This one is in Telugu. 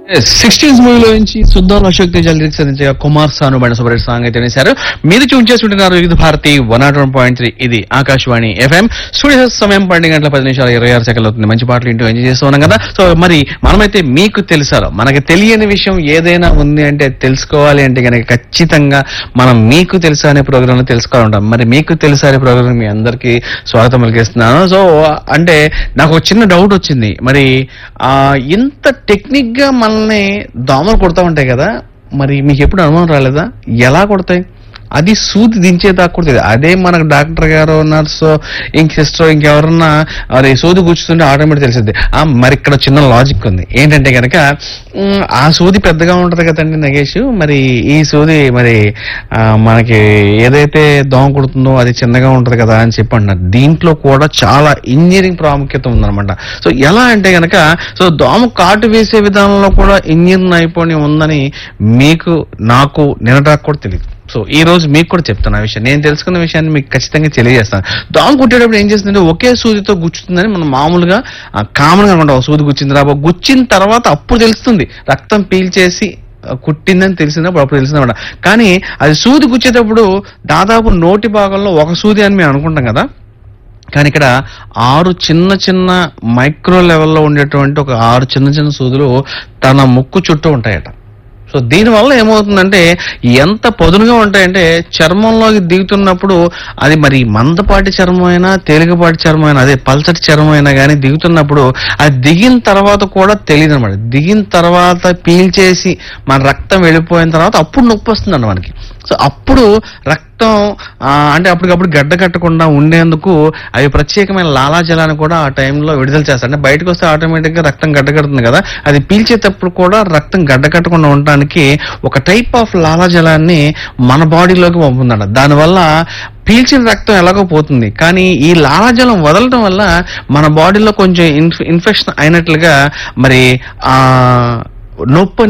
సిక్స్టీన్స్ మూవీలో నుంచి సుద్దాన్ అశోక్ తేజ లిరిక్స్ అందించగా కుమార్ సాను బండ సూపర్ సాంగ్ అయితే వేశారు మీరు చూన్ చేసుకుంటున్నారు Vividh Bharati one nought one point three ఇది ఆకాశవాణి ఎఫ్ఎం స్టూడియో సమయం పన్నెండు గంటల పది నిమిషాలు ఇరవై ఆరు సెకండ్లు అవుతుంది మంచి పాటలు ఇంటూ ఎంజాయ్ చేస్తూ ఉన్నాం కదా సో మరి మనమైతే మీకు తెలుసాలో మనకి తెలియని విషయం ఏదైనా ఉంది అంటే తెలుసుకోవాలి అంటే కనుక ఖచ్చితంగా మనం మీకు తెలుసా అనే ప్రోగ్రామ్ లో తెలుసుకోవాలంటాం మరి మీకు తెలుసా అనే ప్రోగ్రామ్ మీ అందరికీ స్వాగతం పలికిస్తున్నాను సో అంటే నాకు ఒక చిన్న డౌట్ వచ్చింది మరి ఆ ఇంత టెక్నిక్ గా మనల్ని దోమలు కొడతా ఉంటాయి కదా మరి మీకు ఎప్పుడు అనుమానం రాలేదా ఎలా కొడతాయి అది సూది దించేదాకా కూడా తెలియదు అదే మనకు డాక్టర్ గారు నర్సు ఇంక సిస్టర్ ఇంకెవరన్నా అరే సూది కూర్చుంటే ఆటోమేటిక్ తెలిసింది ఆ మరి ఇక్కడ చిన్న లాజిక్ ఉంది ఏంటంటే కనుక ఉమ్, ఆ సూది పెద్దగా ఉంటది కదండి నగేష్ మరి ఈ సూది మరి ఆ, మనకి ఏదైతే దోమ కుడుతుందో అది చిన్నగా ఉంటది కదా అని చెప్పి అంటున్నారు దీంట్లో కూడా చాలా ఇంజనీరింగ్ ప్రాముఖ్యత ఉందన్నమాట సో ఎలా అంటే గనక సో దోమ కాటు వేసే విధానంలో కూడా ఇంజనీర్ నైపుణ్యం ఉందని మీకు నాకు నిన్నటాకు కూడా తెలియదు సో ఈ రోజు మీకు కూడా చెప్తాను ఆ విషయం నేను తెలుసుకున్న విషయాన్ని మీకు ఖచ్చితంగా తెలియజేస్తాను దోమ కుట్టేటప్పుడు ఏం చేస్తుందంటే ఒకే సూదితో గుచ్చుతుందని మనం మామూలుగా కామన్ గా అనుకుంటాం "ఓ సూది గుచ్చింది రా బాబు." గుచ్చిన తర్వాత అప్పుడు తెలుస్తుంది రక్తం పీల్చేసి ఆ, కుట్టిందని తెలిసినప్పుడు అప్పుడు తెలిసిందన్నమాట కానీ అది సూది గుచ్చేటప్పుడు దాదాపు నోటి భాగంలో ఒక సూది అని మేము అనుకుంటాం కదా కానీ ఇక్కడ ఆరు చిన్న చిన్న మైక్రో లెవెల్లో ఉండేటువంటి ఒక ఆరు చిన్న చిన్న సూదులు తన ముక్కు చుట్టూ ఉంటాయట సో దీనివల్ల ఏమవుతుందంటే ఎంత పదునుగా ఉంటాయంటే చర్మంలోకి దిగుతున్నప్పుడు అది మరి మందపాటి చర్మం అయినా తేలికపాటి చర్మం అయినా అదే పల్చటి చర్మం అయినా కానీ దిగుతున్నప్పుడు అది దిగిన తర్వాత కూడా తెలియదు అనమాట దిగిన తర్వాత పీల్చేసి మన రక్తం వెళ్ళిపోయిన తర్వాత అప్పుడు నొప్పి వస్తుంది మనకి సో అప్పుడు రక్తం ఆ, అంటే అప్పటికప్పుడు గడ్డ కట్టకుండా ఉండేందుకు అవి ప్రత్యేకమైన లాలాజలాన్ని కూడా ఆ టైంలో విడుదల చేస్తాయి అంటే బయటకు వస్తే ఆటోమేటిక్ గా రక్తం గడ్డ కడుతుంది కదా అది పీల్చేటప్పుడు కూడా రక్తం గడ్డ కట్టకుండా ఉండడానికి ఒక టైప్ ఆఫ్ లాలాజలాన్ని మన బాడీలోకి పంపుతుందంట దానివల్ల పీల్చిన రక్తం ఎలాగో పోతుంది కానీ ఈ లాలాజలం వదలటం వల్ల మన బాడీలో కొంచెం ఇన్ఫెక్షన్ అయినట్లుగా మరి ఆ నొప్పి